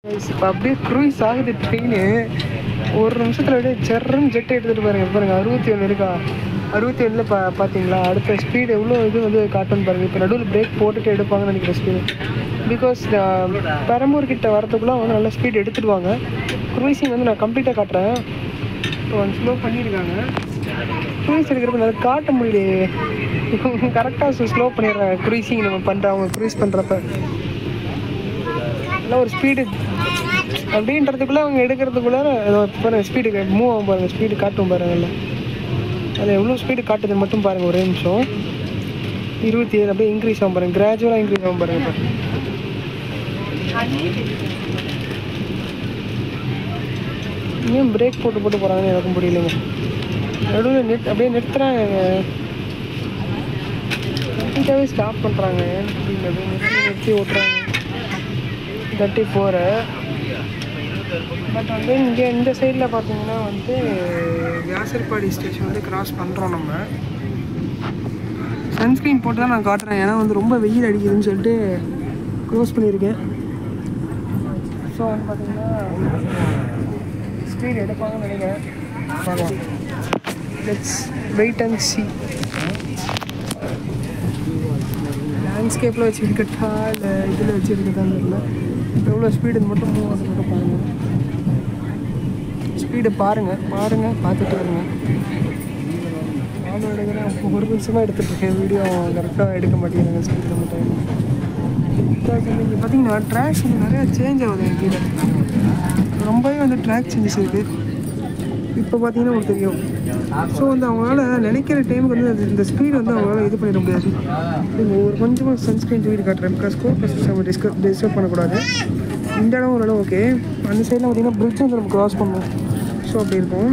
இப்போ அப்படியே க்ரூஸ் ஆகுது ட்ரெயின் ஒரு நிமிஷத்தில் அப்படியே ஜெர்ரன் ஜெட் எடுத்துகிட்டு பாருங்க பாருங்க அறுபத்தி ஒன்று இருக்கா அறுபத்தி ஒன்றில் பா பார்த்தீங்களா அடுத்த ஸ்பீடு எவ்வளோ இது வந்து காட்டுன்னு பாருங்க இப்போ நடுவில் பிரேக் போட்டுட்டு எடுப்பாங்கன்னு நினைக்கிறேன் ஸ்பீடு பிகாஸ் பெரம்பூர் கிட்ட வரதுக்குள்ளே வந்து நல்ல ஸ்பீடு எடுத்துடுவாங்க க்ரூசிங் வந்து நான் கம்ப்ளீட்டாக காட்டுறேன் இப்போ வந்து ஸ்லோ பண்ணியிருக்காங்க க்ரூஸ் எடுக்கிறப்ப நல்லா காட்ட முடியலையே கரெக்டாக ஸ்லோ பண்ணிடுறாங்க க்ரூசிங் நம்ம பண்ணுற அவங்க க்ரூஸ் பண்ணுறப்ப எல்லாம் ஒரு ஸ்பீடு அப்படின்றதுக்குள்ளே அவங்க எடுக்கிறதுக்குள்ளே ஏதோ பாருங்க ஸ்பீடு மூவ் ஆகும் பாருங்க ஸ்பீடு காட்டும் பாருங்கல்ல அதில் எவ்வளோ ஸ்பீடு காட்டுது மட்டும் பாருங்கள் ஒரே நிமிஷம் இருபத்தி ஏழு அப்படியே இன்க்ரீஸ் ஆகும் பாருங்க கிராஜுவலாக இன்க்ரீஸ் ஆகும் பாருங்க இப்போ ஏன் பிரேக் போட்டு போட்டு போகிறாங்கன்னு எனக்கு புரியலைங்க நடுவில் நிறுத் அப்படியே நிறுத்துறாங்க கம்ப்ளீட்டாகவே ஸ்டாப் பண்ணுறாங்க ஏன்னு புரியல அப்படியே நிறுத்தி நிறுத்தி ஓட்டுறாங்க தேர்ட்டி ஃபோரு பட் வந்து இங்கே இந்த சைடில் பார்த்தீங்கன்னா வந்து வியாசர்பாடி ஸ்டேஷன் வந்து கிராஸ் பண்ணுறோம் நம்ம சன்ஸ்க்ரீன் போட்டு தான் நான் காட்டுறேன் ஏன்னா வந்து ரொம்ப வெயில் அடிக்குதுன்னு சொல்லிட்டு க்ளோஸ் பண்ணியிருக்கேன் ஸோ வந்து பார்த்தீங்கன்னா ஸ்பீட் எடுப்பாங்கன்னு நினைக்கிறேன் பார்க்கலாம் லெட்ஸ் வெயிட் அண்ட் சி லேண்ட்ஸ்கேப்பில் வச்சுருக்கட்டா இல்லை இதில் வச்சுருக்கட்டான்னு தெரியல எவ்வளோ ஸ்பீடு மட்டும் மூவ் ஆகுது மட்டும் பாருங்கள் ஸ்பீடு பாருங்கள் பாருங்கள் பார்த்துட்டு வருங்க நானும் எடுக்கிறேன் ஒரு நிமிஷமாக எடுத்துகிட்டு இருக்கேன் வீடியோ கரெக்டாக எடுக்க மாட்டேங்கிறாங்க ஸ்பீடு மட்டும் இங்கே பார்த்தீங்கன்னா ட்ராக்ஸ் வந்து நிறையா சேஞ்ச் ஆகுது என் கீழே ரொம்பவே வந்து ட்ராக் சேஞ்சஸ் இருக்குது இப்போ பார்த்தீங்கன்னா உங்களுக்கு தெரியும் ஸோ வந்து அவங்களால நினைக்கிற டைமுக்கு வந்து அது இந்த ஸ்பீடு வந்து அவங்களால இது பண்ணிட முடியாது நீங்க ஒரு கொஞ்சமாக சன்ஸ்க்ரீன் தூக்கி காட்டுறேன் பிகாஸ் ஸ்கோர் பர்சன்ஸ் நம்ம டிஸ்கஸ் டிஸ்டர்ப் பண்ணக்கூடாது இந்த இடம் ஒரு இடம் ஓகே அந்த சைடில் பார்த்தீங்கன்னா பிரிட்ஜ் வந்து நம்ம கிராஸ் பண்ணணும் ஸோ அப்படி இருக்கும்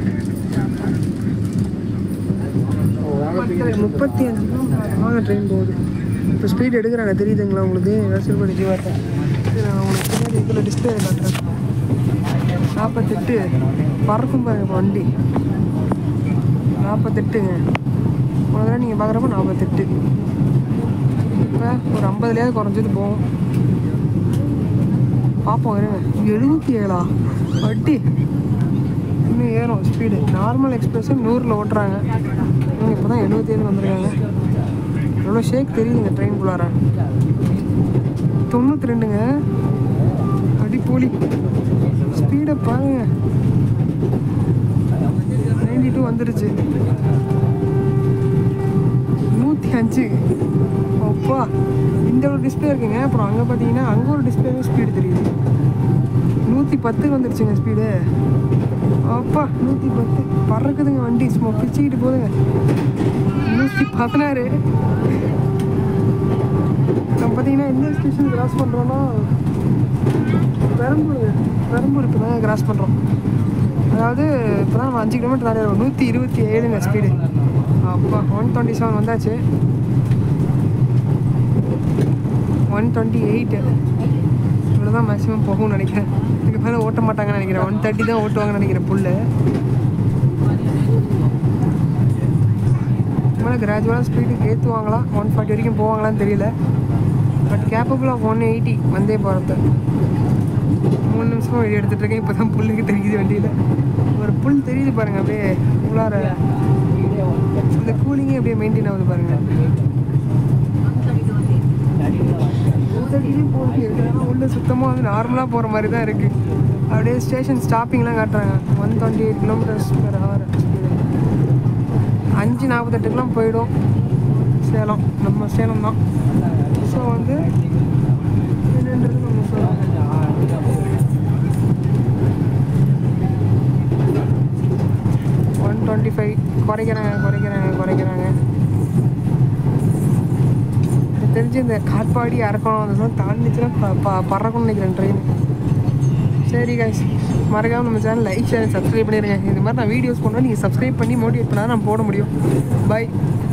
முப்பத்தி அஞ்சு கிலோமீட்டர் ட்ரெயின் போகுது இப்போ ஸ்பீட் எடுக்கிறாங்க தெரியுதுங்களா உங்களுக்கு வேசல்படி ஜீவாட்டை இது நான் உங்களுக்கு பின்னாடி இதில் டிஸ்பிளே காட்டுறேன் நாற்பத்தெட்டு பறக்கும் பாருங்க இப்போ வண்டி நாற்பத்தெட்டுங்க முதல்ல நீங்கள் பார்க்குறப்ப நாற்பத்தெட்டு இப்போ ஒரு ஐம்பதுலேயாவது குறைஞ்சது போகும் பார்ப்போம் இருங்க எழுபத்தி ஏழா வட்டி இன்னும் ஏறும் ஸ்பீடு நார்மல் எக்ஸ்பிரஸ் நூறில் ஓட்டுறாங்க இவங்க இப்போ தான் எழுபத்தி ஏழு வந்திருக்காங்க எவ்வளோ ஷேக் தெரியுதுங்க ட்ரெயின் குள்ளார தொண்ணூற்றி ரெண்டுங்க அடி போலி ஸ்பீடை பாருங்க நைன்டி டூ வந்துருச்சு நூற்றி அஞ்சு அப்பா இந்த ஒரு டிஸ்பிளே இருக்குங்க அப்புறம் அங்கே பார்த்தீங்கன்னா அங்கே ஒரு டிஸ்பிளேவே ஸ்பீடு தெரியுது நூற்றி பத்துக்கு வந்துருச்சுங்க ஸ்பீடு அப்பா நூற்றி பத்து பறக்குதுங்க வண்டி சும்மா பிச்சுக்கிட்டு போகுதுங்க நூற்றி பதினாறு நம்ம பார்த்தீங்கன்னா எந்த ஸ்டேஷன் கிராஸ் பண்ணுறோன்னா பெரம்பூருங்க பெரம்பூர் இப்போ தான் கிராஸ் பண்ணுறோம் அதாவது இப்போ தான் நம்ம அஞ்சு கிலோமீட்டர் தாண்டி வரும் நூற்றி இருபத்தி ஏழுங்க ஸ்பீடு அப்பா ஒன் டுவெண்ட்டி செவன் வந்தாச்சு ஒன் டுவெண்ட்டி எயிட்டு இவ்வளோ தான் மேக்ஸிமம் போகும்னு நினைக்கிறேன் இதுக்கு மேலே ஓட்ட மாட்டாங்கன்னு நினைக்கிறேன் ஒன் தேர்ட்டி தான் ஓட்டுவாங்கன்னு நினைக்கிறேன் புல்லு மேலே கிராஜுவலாக ஸ்பீடுக்கு ஏற்றுவாங்களா ஒன் ஃபார்ட்டி வரைக்கும் போவாங்களான்னு தெரியல but capable of one eighty வந்தே போகிறது மூணு நிமிஷமாக வெளியே எடுத்துகிட்டு இருக்கேன் இப்போ தான் புல்லுக்கு தெரியுது வண்டியில் ஒரு புல் தெரியுது பாருங்கள் அப்படியே உள்ளார இந்த கூலிங்கே அப்படியே மெயின்டைன் ஆகுது பாருங்கள் உள்ள சுத்தமாக வந்து நார்மலாக போகிற மாதிரி தான் இருக்குது அப்படியே ஸ்டேஷன் ஸ்டாப்பிங்லாம் காட்டுறாங்க one twenty eight kilometres per hour அஞ்சு நாற்பத்தெட்டுக்கெலாம் போயிடும் சேலம் நம்ம சேலம் தான் ஸோ வந்து என்னன்றது நம்ம சொல்லலாம் ஒன் டுவெண்ட்டி ஃபைவ் குறைக்கிறாங்க குறைக்கிறாங்க குறைக்கிறாங்க எனக்கு தெரிஞ்சு இந்த காட்பாடி அரக்கணும் அந்த மாதிரி தாண்டிச்சுன்னா ப ப பறக்கணும்னு நினைக்கிறேன் ட்ரெயின் சரி கைஸ் மறக்காம நம்ம சேனல் லைக் ஷேர் சப்ஸ்கிரைப் பண்ணிடுங்க இது மாதிரி நான் வீடியோஸ் பண்ணுவேன் நீங்கள் சப்ஸ்கிரைப் பண்ணி மோட்டிவேட் பண்ணால் நான் போட முடியும் பை